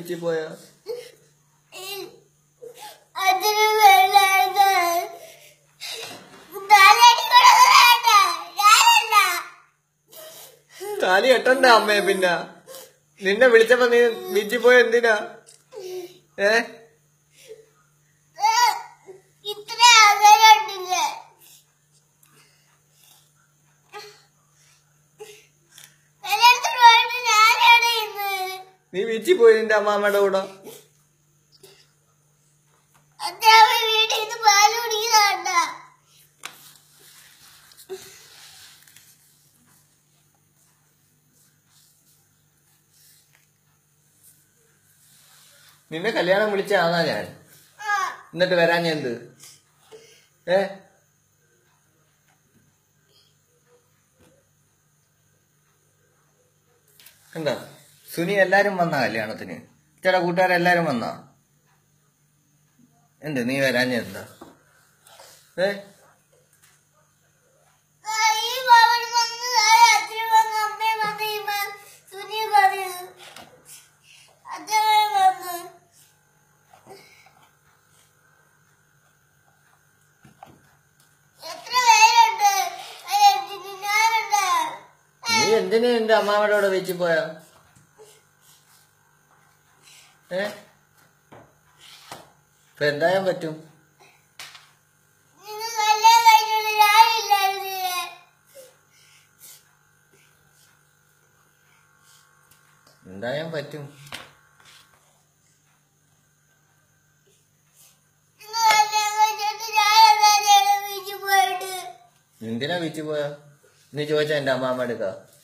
ബീച്ചിൽ പോയാ അച്ഛന് വേണ്ട നാലടി കൂടെ വേണ്ട ഞാനല്ല താലി കെട്ടണ്ട അമ്മയെ പിന്നെ നിന്നെ വിളിച്ചപ്പോ നീ ബീച്ചിൽ പോയ എന്തിനാ ഏ ഇത്ര ആഗ്രഹമുണ്ടില്ലേ കല്യാണത്തിന് പോയിട്ട് ഞാനാണ് ഇന്ന് നീ ബീച്ചിൽ പോയി നിന്റെ അമ്മാമ്മയുടെ കൂടെ അച്ഛാമ്മ വീട്ടിൽ നിന്ന് പാല് കുടിക്കുന്നുണ്ട നിന്നെ കല്യാണം വിളിച്ചാന്നാ ഞാൻ എന്നിട്ട് വരാൻ ഞാൻ എന്ത് ഏ എന്താ സുനി എല്ലാരും വന്ന കല്യാണത്തിന് ചേട്ടാ കൂട്ടുകാരെല്ലാരും വന്നാ എന്ത് നീ വരാൻ ഞാൻ എന്താ ഏ ഈ ഭവൻ വന്ന് അച്ഛൻ വന്ന് അമ്മയും വന്ന് ഇമ്മ സുനി പറഞ്ഞു അച്ഛൻ വന്ന് എത്ര പേരുണ്ട് കല്യാണത്തിന് ഞാനുണ്ട് നീ എന്തിനു എന്റെ അമ്മാമ്മയുടെ കൂടെ വെച്ച് പോയാ ഏ ഇപ്പൊ എന്തായാൻ പറ്റും നിങ്ങൾ കല്യാണം കഴിഞ്ഞോണ്ട് ഞാനില്ലായിരുന്നില്ലേ എന്തായാൻ പറ്റും നിങ്ങൾ കല്യാണം കഴിഞ്ഞോണ്ട് ഞാനെന്താ വീട്ടിൽ പോയിട്ട് എന്തിനാ വീട്ടിൽ പോയാ നീ ചോദിച്ചാ എന്റെ അമ്മാമ്മ എടുക്ക